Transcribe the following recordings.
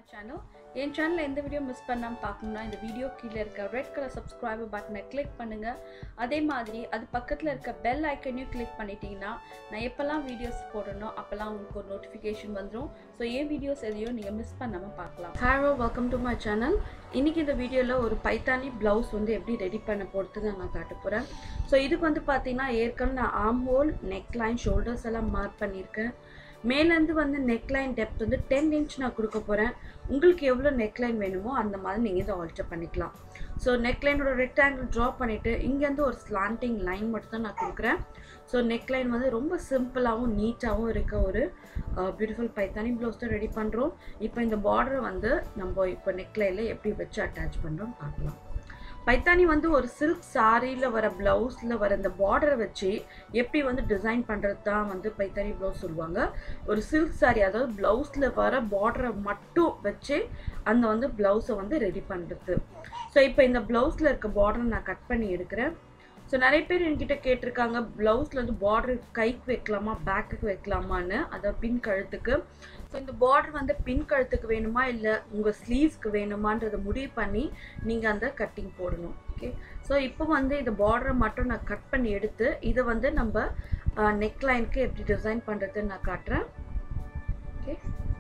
channel என் சேனலில் எந்த video miss பண்ணாமல் பார்க்கணும்னா இந்த வீடியோ கீழே இருக்க ரெட் கலர் சப்ஸ்கிரைபர் பட்டனை கிளிக் பண்ணுங்கள் அதே மாதிரி அது பக்கத்தில் இருக்க பெல் ஐக்கனையும் கிளிக் பண்ணிட்டீங்கன்னா நான் எப்போல்லாம் வீடியோஸ் போடுறனோ அப்போல்லாம் உங்களுக்கு ஒரு நோட்டிஃபிகேஷன் வந்துடும் ஸோ என் வீடியோஸ் எதையும் நீங்கள் மிஸ் பண்ணாமல் பார்க்கலாம் hello welcome to my channel இன்றைக்கி இந்த வீடியோவில் ஒரு பைத்தானி ப்ளவுஸ் வந்து எப்படி ரெடி பண்ண போகிறது தான் நான் காட்ட போகிறேன் ஸோ இதுக்கு வந்து பார்த்தீங்கன்னா ஏற்கனவே நான் armhole neck line shoulders எல்லாம் மார்க் பண்ணியிருக்கேன் மேலேருந்து வந்து நெக்லைன் டெப்த் வந்து டென் இன்ச் நான் கொடுக்க போகிறேன் உங்களுக்கு எவ்வளோ நெக்லைன் வேணுமோ அந்த மாதிரி நீங்கள் இதை ஆல்டர் பண்ணிக்கலாம் ஸோ நெக்லைனோட ரெக்டாங்கிள் ட்ரா பண்ணிவிட்டு இங்கேருந்து ஒரு ஸ்லாண்டிங் லைன் மட்டும் தான் நான் கொடுக்குறேன் ஸோ நெக்லைன் வந்து ரொம்ப சிம்பிளாகவும் நீட்டாகவும் இருக்க ஒரு பியூட்டிஃபுல் பைத்தானி ப்ளவுஸ் தான் ரெடி பண்ணுறோம் இப்போ இந்த பார்டரை வந்து நம்ம இப்போ நெக்லைனில் எப்படி வச்சு அட்டாச் பண்ணுறோம் பார்க்கலாம் பைத்தானி வந்து ஒரு சில்க் சாரியில் வர ப்ளவுஸில் வர இந்த பார்டரை வச்சு எப்படி வந்து டிசைன் பண்ணுறது தான் வந்து பைத்தானி ப்ளவுஸ் சொல்லுவாங்க ஒரு சில்க் சாரி அதாவது ப்ளவுஸில் வர பார்டரை மட்டும் வச்சு அந்த வந்து ப்ளவுஸை வந்து ரெடி பண்ணுறது ஸோ இப்போ இந்த ப்ளவுஸில் இருக்க பார்டரை நான் கட் பண்ணி எடுக்கிறேன் ஸோ நிறைய பேர் என்கிட்ட கேட்டிருக்காங்க ப்ளவுஸில் வந்து பார்டர் கைக்கு வைக்கலாமா பேக்குக்கு வைக்கலாமான்னு அதாவது பின் கழுத்துக்கு ஸோ இந்த பார்டர் வந்து பின் கழுத்துக்கு வேணுமா இல்லை உங்கள் ஸ்லீவ்ஸ்க்கு வேணுமான்றதை முடிவு பண்ணி நீங்கள் அந்த கட்டிங் போடணும் ஓகே ஸோ இப்போ வந்து இந்த பார்டரை மட்டும் நான் கட் பண்ணி எடுத்து இதை வந்து நம்ம நெக் லைனுக்கு எப்படி டிசைன் பண்ணுறதுன்னு நான் காட்டுறேன் ஓகே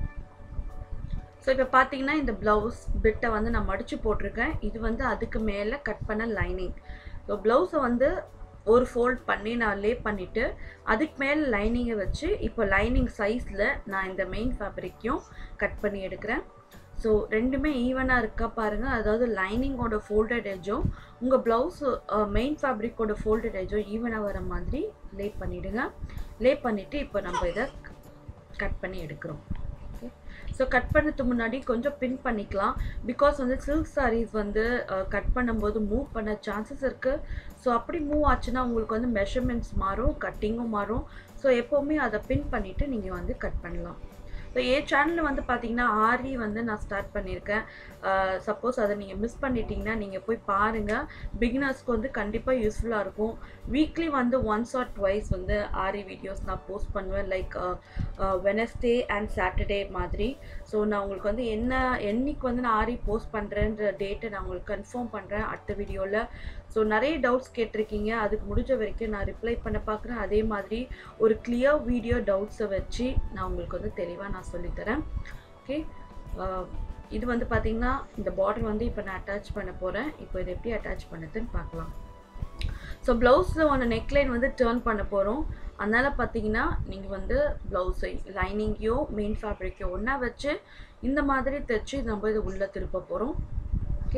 ஸோ இப்போ பார்த்தீங்கன்னா இந்த ப்ளவுஸ் பிட்டை வந்து நான் மடித்து போட்டிருக்கேன் இது வந்து அதுக்கு மேலே கட் பண்ண லைனிங் ஸோ ப்ளவுஸை வந்து ஒரு ஃபோல்ட் பண்ணி நான் லே பண்ணிவிட்டு அதுக்கு மேலே லைனிங்கை வச்சு இப்போ லைனிங் சைஸில் நான் இந்த மெயின் ஃபேப்ரிக்கையும் கட் பண்ணி எடுக்கிறேன் ஸோ ரெண்டுமே ஈவனாக இருக்கா பாருங்கள் அதாவது லைனிங்கோட ஃபோல்டட் எஜும் உங்கள் ப்ளவுஸ் மெயின் ஃபேப்ரிக்கோட ஃபோல்டட் எஜும் ஈவனாக வர மாதிரி லே பண்ணிவிடுங்க லே பண்ணிவிட்டு இப்போ நம்ம இதை கட் பண்ணி எடுக்கிறோம் ஓகே ஸோ கட் பண்ணதுக்கு முன்னாடி கொஞ்சம் பின் பண்ணிக்கலாம் பிகாஸ் வந்து சில்க் சாரீஸ் வந்து கட் பண்ணும்போது மூவ் பண்ண சான்சஸ் இருக்குது ஸோ அப்படி மூவ் ஆச்சுன்னா உங்களுக்கு வந்து மெஷர்மெண்ட்ஸ் மாறும் கட்டிங்கும் மாறும் ஸோ எப்போவுமே அதை பின் பண்ணிவிட்டு நீங்கள் வந்து கட் பண்ணலாம் ஸோ என் சேனலில் வந்து பார்த்தீங்கன்னா ஆரி வந்து நான் ஸ்டார்ட் பண்ணியிருக்கேன் சப்போஸ் அதை நீங்கள் மிஸ் பண்ணிட்டீங்கன்னா நீங்கள் போய் பாருங்கள் பிகினர்ஸ்க்கு வந்து கண்டிப்பாக யூஸ்ஃபுல்லாக இருக்கும் வீக்லி வந்து ஒன்ஸ் ஆர் ட்வைஸ் வந்து ஆரி வீடியோஸ் நான் போஸ்ட் பண்ணுவேன் லைக் வெனஸ்டே அண்ட் சாட்டர்டே மாதிரி ஸோ நான் உங்களுக்கு வந்து என்ன என்னைக்கு வந்து நான் ஆரி போஸ்ட் பண்ணுறேன்ற டேட்டை நான் உங்களுக்கு கன்ஃபார்ம் பண்ணுறேன் அடுத்த வீடியோவில் ஸோ நிறைய டவுட்ஸ் கேட்டிருக்கீங்க அதுக்கு முடிஞ்ச வரைக்கும் நான் ரிப்ளை பண்ண பார்க்குறேன் அதே மாதிரி ஒரு கிளியர் வீடியோ டவுட்ஸை வச்சு நான் உங்களுக்கு வந்து தெளிவாக நான் சொல்லித்தரேன் ஓகே இது வந்து பார்த்திங்கன்னா இந்த பார்டர் வந்து இப்போ நான் அட்டாச் பண்ண போகிறேன் இப்போ இது எப்படி அட்டாச் பண்ணுதுன்னு பார்க்கலாம் ஸோ ப்ளவுஸில் ஒன்று நெக்லைன் வந்து டேர்ன் பண்ண போகிறோம் அதனால் பார்த்தீங்கன்னா நீங்கள் வந்து ப்ளவுஸை லைனிங்கையோ மெயின் ஃபேப்ரிக்கையோ ஒன்றா வச்சு இந்த மாதிரி தைச்சு நம்ம இதை உள்ளே திருப்ப போகிறோம் ஓகே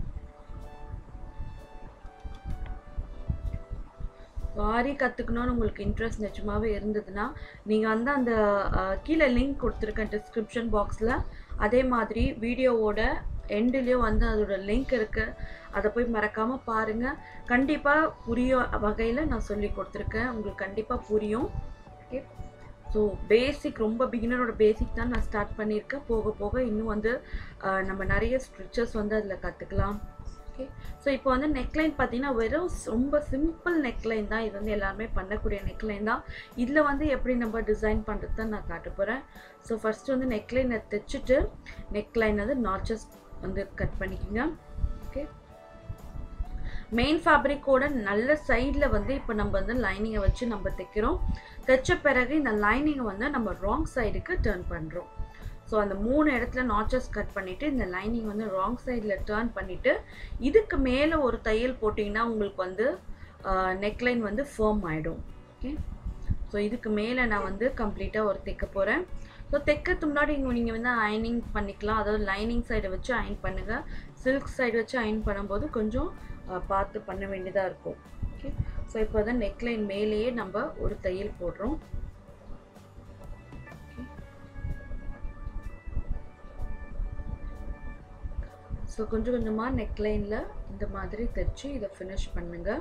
ஆரி கற்றுக்கணும்னு உங்களுக்கு இன்ட்ரெஸ்ட் நிஜமாவே இருந்ததுன்னா நீங்கள் வந்து அந்த கீழே லிங்க் கொடுத்துருக்கேன் டிஸ்கிரிப்ஷன் பாக்ஸில் அதே மாதிரி வீடியோவோட எண்டுலேயும் வந்து அதோட லிங்க் இருக்குது அதை போய் மறக்காமல் பாருங்கள் கண்டிப்பாக புரிய வகையில் நான் சொல்லி கொடுத்துருக்கேன் உங்களுக்கு கண்டிப்பாக புரியும் ஓகே ஸோ பேசிக் ரொம்ப பிகினரோட பேசிக் தான் நான் ஸ்டார்ட் பண்ணியிருக்கேன் போக போக இன்னும் வந்து நம்ம நிறைய ஸ்ட்ரிச்சஸ் வந்து அதில் கற்றுக்கலாம் ஓகே ஸோ இப்போ வந்து நெக்லைன் பார்த்தீங்கன்னா வெறும் ரொம்ப சிம்பிள் நெக்லைன் தான் இது வந்து எல்லாருமே பண்ணக்கூடிய நெக்லைன் தான் இதில் வந்து எப்படி நம்ம டிசைன் பண்ணுறது தான் நான் காட்ட போகிறேன் ஸோ ஃபஸ்ட்டு வந்து நெக்லைனை தைச்சிட்டு நெக்லைன் வந்து நாச்சஸ் வந்து கட் பண்ணிக்கோங்க ஓகே மெயின் ஃபேப்ரிக்கோட நல்ல சைடில் வந்து இப்போ நம்ம வந்து லைனிங்கை வச்சு நம்ம தைக்கிறோம் தைச்ச பிறகு இந்த லைனிங்கை வந்து நம்ம ராங் சைடுக்கு டேர்ன் பண்ணுறோம் ஸோ அந்த மூணு இடத்துல நாச்சஸ் கட் பண்ணிவிட்டு இந்த லைனிங் வந்து ராங் சைடில் டேர்ன் பண்ணிவிட்டு இதுக்கு மேலே ஒரு தையல் போட்டிங்கன்னா உங்களுக்கு வந்து நெக்லைன் வந்து ஃபேர்ம் ஆகிடும் ஓகே ஸோ இதுக்கு மேலே நான் வந்து கம்ப்ளீட்டாக ஒரு தைக்க போகிறேன் ஸோ தைக்கிறதுக்கு முன்னாடி நீங்கள் வந்து அயனிங் பண்ணிக்கலாம் அதாவது லைனிங் சைடை வச்சு அயன் பண்ணுங்கள் சில்க் சைடு வச்சு அயன் பண்ணும்போது கொஞ்சம் பார்த்து பண்ண வேண்டியதாக இருக்கும் ஓகே ஸோ இப்போ தான் நெக்லைன் மேலேயே நம்ம ஒரு தையல் போடுறோம் ஸோ கொஞ்சம் கொஞ்சமாக நெக்லைனில் இந்த மாதிரி தைச்சு இதை ஃபினிஷ் பண்ணுங்கள்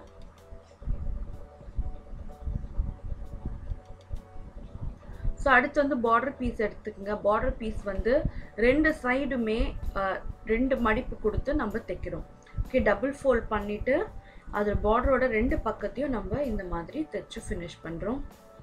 ஸோ அடுத்து வந்து பார்டர் பீஸ் எடுத்துக்கோங்க பார்டர் பீஸ் வந்து ரெண்டு சைடுமே ரெண்டு மடிப்பு கொடுத்து நம்ம தைக்கிறோம் ஓகே டபுள் ஃபோல்ட் பண்ணிவிட்டு அது பார்டரோட ரெண்டு பக்கத்தையும் நம்ம இந்த மாதிரி தைச்சு ஃபினிஷ் பண்ணுறோம்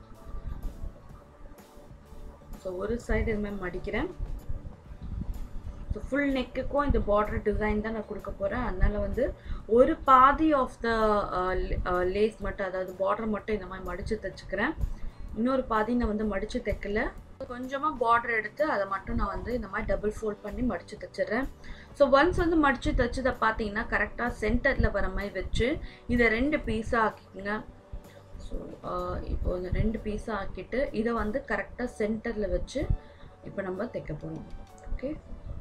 ஸோ ஒரு சைடு இதுமாதிரி மடிக்கிறேன் ஸோ ஃபுல் நெக்குக்கும் இந்த பார்டர் டிசைன் தான் நான் கொடுக்க போகிறேன் அதனால் வந்து ஒரு பாதி ஆஃப் த லேஸ் மட்டும் அதாவது பார்டர் மட்டும் இந்த மாதிரி மடித்து தைச்சிக்கிறேன் இன்னொரு பாதி நான் வந்து மடித்து தைக்கல கொஞ்சமாக பார்டர் எடுத்து அதை மட்டும் நான் வந்து இந்த மாதிரி டபுள் ஃபோல்ட் பண்ணி மடித்து தைச்சிடுறேன் ஸோ ஒன்ஸ் வந்து மடித்து தைச்சதை பார்த்தீங்கன்னா கரெக்டாக சென்டரில் வர மாதிரி வச்சு இதை ரெண்டு பீஸாக ஆக்கிக்கோங்க ஸோ இப்போ இந்த ரெண்டு பீஸாக ஆக்கிட்டு இதை வந்து கரெக்டாக சென்டரில் வச்சு இப்போ நம்ம தைக்க போகிறோம் ஓகே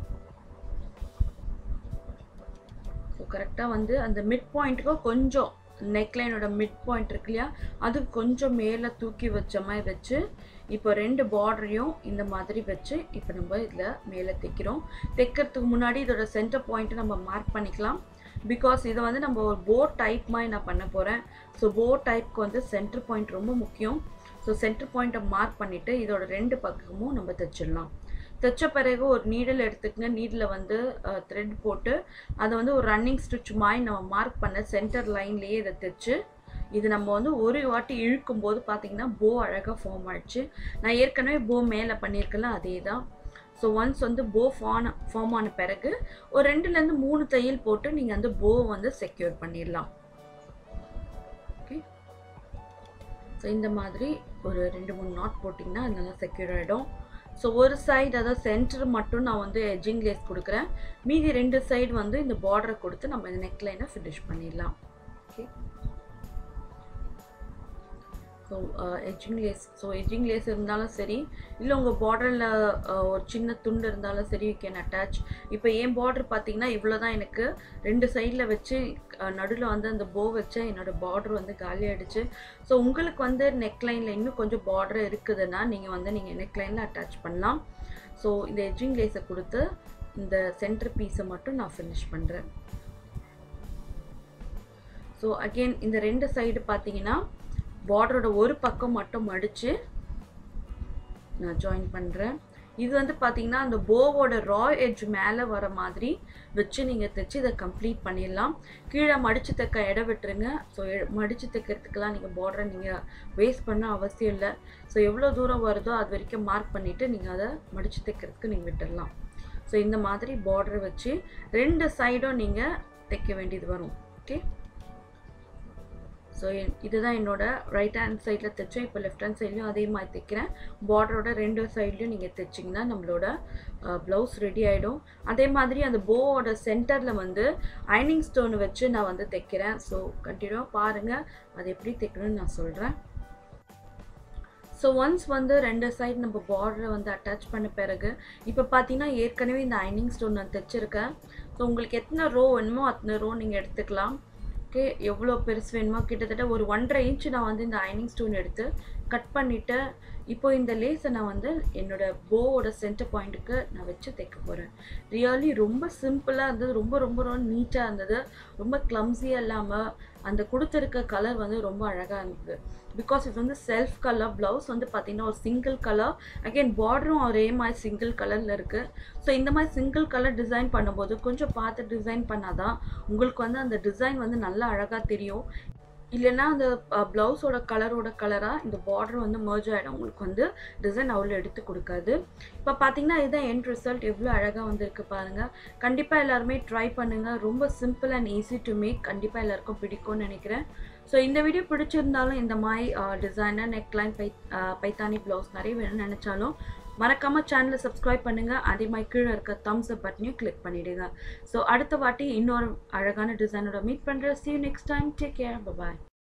ஸோ கரெக்டாக வந்து அந்த மிட் பாயிண்ட்டுக்கும் கொஞ்சம் நெக்லைனோட மிட் பாயிண்ட் இருக்கு இல்லையா அது கொஞ்சம் மேலே தூக்கி வச்ச மாதிரி வச்சு இப்போ ரெண்டு பார்டரையும் இந்த மாதிரி வச்சு இப்போ நம்ம இதில் மேலே தைக்கிறோம் தைக்கிறதுக்கு முன்னாடி இதோட சென்டர் பாயிண்ட்டை நம்ம மார்க் பண்ணிக்கலாம் பிகாஸ் இதை வந்து நம்ம ஒரு போ டைப் மாதிரி நான் பண்ண போகிறேன் ஸோ போ டைப்க்கு வந்து சென்டர் பாயிண்ட் ரொம்ப முக்கியம் ஸோ சென்டர் பாயிண்ட்டை மார்க் பண்ணிவிட்டு இதோட ரெண்டு பக்கமும் நம்ம தைச்சிடலாம் தைச்ச பிறகு ஒரு நீடில் எடுத்துக்கங்க நீடில் வந்து த்ரெட் போட்டு அதை வந்து ஒரு ரன்னிங் ஸ்டிச் மாதிரி நம்ம மார்க் பண்ண சென்டர் லைன்லேயே இதை தைச்சு இது நம்ம வந்து ஒரு வாட்டி இழுக்கும் போது பார்த்தீங்கன்னா போ அழகாக ஃபார்ம் ஆயிடுச்சு நான் ஏற்கனவே போ மேலே பண்ணியிருக்கல அதே தான் ஸோ ஒன்ஸ் வந்து போ ஃபார்ம் ஃபார்ம் ஆன பிறகு ஒரு ரெண்டுலேருந்து மூணு தையல் போட்டு நீங்கள் அந்த போ வந்து செக்யூர் பண்ணிடலாம் ஓகே ஸோ இந்த மாதிரி ஒரு ரெண்டு மூணு நாட் போட்டிங்கன்னா அது நல்லா செக்யூர் ஆகிடும் ஸோ ஒரு சைடு அதாவது சென்டர் மட்டும் நான் வந்து எஜிங் லேஸ் கொடுக்குறேன் மீதி ரெண்டு சைடு வந்து இந்த பார்டரை கொடுத்து நம்ம இந்த நெக்லைனை ஃபினிஷ் பண்ணிடலாம் okay so edging lace so edging lace இருந்தாலும் சரி இல்லை உங்கள் பார்டரில் ஒரு சின்ன துண்டு இருந்தாலும் சரி யூ கேன் அட்டாச் இப்போ என் பார்டர் பார்த்தீங்கன்னா இவ்வளோ தான் எனக்கு ரெண்டு சைடில் வச்சு நடுவில் வந்து அந்த போ வச்ச என்னோடய பார்டர் வந்து காலி ஆகிடுச்சு ஸோ உங்களுக்கு வந்து நெக்லைனில் இன்னும் கொஞ்சம் பார்டர் இருக்குதுன்னா நீங்கள் வந்து நீங்கள் நெக்லைனில் அட்டாச் பண்ணலாம் ஸோ இந்த எஜிங் லேஸை கொடுத்து இந்த சென்டர் பீஸை மட்டும் நான் ஃபினிஷ் பண்ணுறேன் ஸோ அகெயின் இந்த ரெண்டு சைடு பார்த்தீங்கன்னா பார்டரோட ஒரு பக்கம் மட்டும் மடித்து நான் ஜாயின் பண்ணுறேன் இது வந்து பார்த்தீங்கன்னா அந்த போவோட ரா எட்ஜ் மேலே வர மாதிரி வச்சு நீங்கள் தைச்சு இதை கம்ப்ளீட் பண்ணிடலாம் கீழே மடித்து தைக்க இடம் விட்டுருங்க ஸோ மடித்து தைக்கிறதுக்கெல்லாம் நீங்கள் பார்டரை நீங்கள் வேஸ்ட் பண்ண அவசியம் இல்லை ஸோ எவ்வளோ தூரம் வருதோ அது வரைக்கும் மார்க் பண்ணிவிட்டு நீங்கள் அதை மடித்து தைக்கிறதுக்கு நீங்கள் விட்டுடலாம் ஸோ இந்த மாதிரி பார்டரை வச்சு ரெண்டு சைடும் நீங்கள் தைக்க வேண்டியது வரும் ஓகே ஸோ இதுதான் என்னோட ரைட் ஹேண்ட் சைடில் தைச்சேன் இப்போ லெஃப்ட் ஹேண்ட் சைட்லையும் அதே மாதிரி தைக்கிறேன் பார்டரோட ரெண்டு சைட்லையும் நீங்கள் தைச்சிங்கன்னா நம்மளோட ப்ளவுஸ் ரெடி ஆகிடும் அதே மாதிரி அந்த போவோட சென்டரில் வந்து ஐனிங் ஸ்டோன் வச்சு நான் வந்து தைக்கிறேன் ஸோ கண்டினியூவாக பாருங்கள் அது எப்படி தைக்கணும்னு நான் சொல்கிறேன் ஸோ ஒன்ஸ் வந்து ரெண்டு சைடு நம்ம பார்டரை வந்து அட்டாச் பண்ண பிறகு இப்போ பார்த்தீங்கன்னா ஏற்கனவே இந்த ஐனிங் ஸ்டோன் நான் தைச்சிருக்கேன் ஸோ உங்களுக்கு எத்தனை ரோ வேணுமோ அத்தனை ரோ நீங்கள் எடுத்துக்கலாம் ஓகே எவ்வளோ பெருசு வேணுமோ கிட்டத்தட்ட ஒரு ஒன்றரை இன்ச்சு நான் வந்து இந்த ஐனிங் ஸ்டோன் எடுத்து கட் பண்ணிவிட்டு இப்போ இந்த லேஸை நான் வந்து என்னோடய போவோட சென்டர் பாயிண்ட்டுக்கு நான் வச்சு தைக்க போகிறேன் ரியலி ரொம்ப சிம்பிளாக இருந்தது ரொம்ப ரொம்ப ரொம்ப நீட்டாக இருந்தது ரொம்ப கிளம்ஸியாக இல்லாமல் அந்த கொடுத்துருக்க கலர் வந்து ரொம்ப அழகாக இருந்தது பிகாஸ் இது வந்து செல்ஃப் கலர் ப்ளவுஸ் வந்து பார்த்திங்கன்னா ஒரு சிங்கிள் கலர் அகெயின் பார்டரும் ஒரே மாதிரி சிங்கிள் கலரில் இருக்குது ஸோ இந்த மாதிரி சிங்கிள் கலர் டிசைன் பண்ணும்போது கொஞ்சம் பார்த்து டிசைன் பண்ணாதான் உங்களுக்கு வந்து அந்த டிசைன் வந்து நல்லா அழகாக தெரியும் இல்லைன்னா அந்த ப்ளவுஸோட கலரோட கலராக இந்த பார்டர் வந்து மர்ஜ் ஆகிடும் உங்களுக்கு வந்து டிசைன் அவ்வளோ எடுத்து கொடுக்காது இப்போ பார்த்தீங்கன்னா இதுதான் எண்ட் ரிசல்ட் எவ்வளோ அழகாக வந்திருக்கு பாருங்கள் கண்டிப்பாக எல்லாருமே ட்ரை பண்ணுங்கள் ரொம்ப simple and easy to make கண்டிப்பாக எல்லாருக்கும் பிடிக்கும்னு நினைக்கிறேன் ஸோ இந்த வீடியோ பிடிச்சிருந்தாலும் இந்த மாதிரி டிசைனர் நெக்லைன் பை பைத்தானி ப்ளவுஸ் நிறைய வேணும்னு நினச்சாலும் மறக்காமல் சேனலை சப்ஸ்கிரைப் பண்ணுங்கள் அதே மாதிரி கீழே இருக்க தம்ஸ் அப் பட்டனையும் கிளிக் பண்ணிவிடுங்க ஸோ அடுத்த வாட்டி இன்னொரு அழகான டிசைனோட மீட் பண்ணுறேன் see you next time take care bye